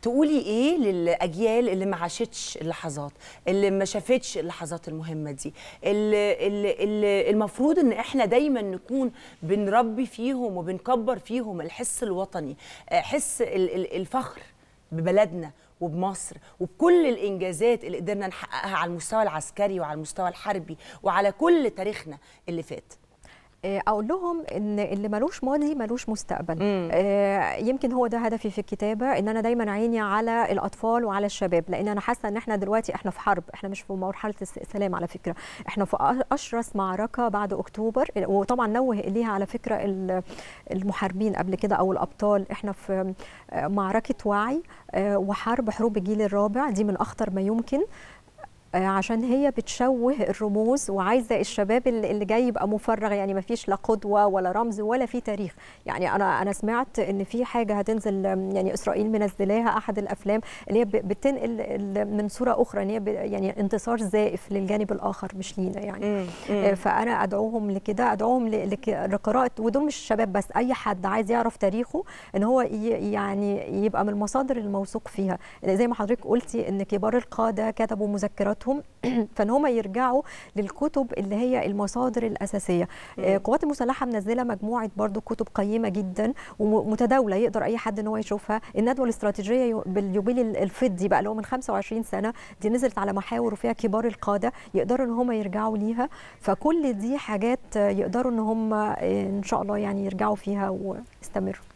تقولي ايه للاجيال اللي ما عاشتش اللحظات اللي ما شافتش اللحظات المهمه دي اللي, اللي, اللي المفروض ان احنا دايما نكون بنربي فيهم وبنكبر فيهم الحس الوطني آه، حس ال- ال- الفخر ببلدنا وبمصر وبكل الانجازات اللي قدرنا نحققها على المستوى العسكري وعلى المستوى الحربي وعلى كل تاريخنا اللي فات آه، اقول لهم ان اللي ملوش ماضي ملوش مستقبل آه، يمكن هو ده هدفي في الكتابه ان انا دايما عيني على الاطفال وعلى الشباب لان انا حاسه ان احنا دلوقتي احنا في حرب احنا مش في مرحله الس- السلام على فكره احنا في أ- اشرس معركه بعد اكتوبر وطبعا نوه اليها على فكره ال- المحاربين قبل كده او الابطال احنا في آه، معركه وعي آه، وحرب حروب الجيل الرابع دي من اخطر ما يمكن آه، عشان هي بتشوه الرموز وعايزه الشباب اللي اللي جاي يبقى مفرغ يعني ما فيش لا قدوه ولا رمز ولا في تاريخ يعني انا انا سمعت ان في حاجه هتنزل آم، يعني اسرائيل منزلاها احد الافلام اللي هي ب- بتنقل ال- من صوره اخرى ان هي ب- يعني انتصار زائف للجانب الاخر مش لينا يعني آه، فانا ادعوهم لكده ادعوهم ل- لك- لقراءه ودول مش شباب بس اي حد عايز يعرف تاريخه ان هو ي- يعني يبقى من المصادر الموثوق فيها زي ما حضرتك قلتي ان كبار القاده كتبوا مذكراتهم فان هم يرجعوا للكتب اللي هي المصادر الاساسيه آه، القوات المسلحه منزله مجموعه برضو كتب قيمه جدا ومتداوله يقدر اي حد ان هو يشوفها الندوه الاستراتيجيه يو- باليوبيل الفضي بقى اللي هو من 25 سنه دي نزلت على محاور وفيها كبار القاده يقدروا ان هم يرجعوا ليها فكل دي حاجات آه، يقدروا ان هم آه، ان شاء الله يعني يرجعوا فيها ويستمروا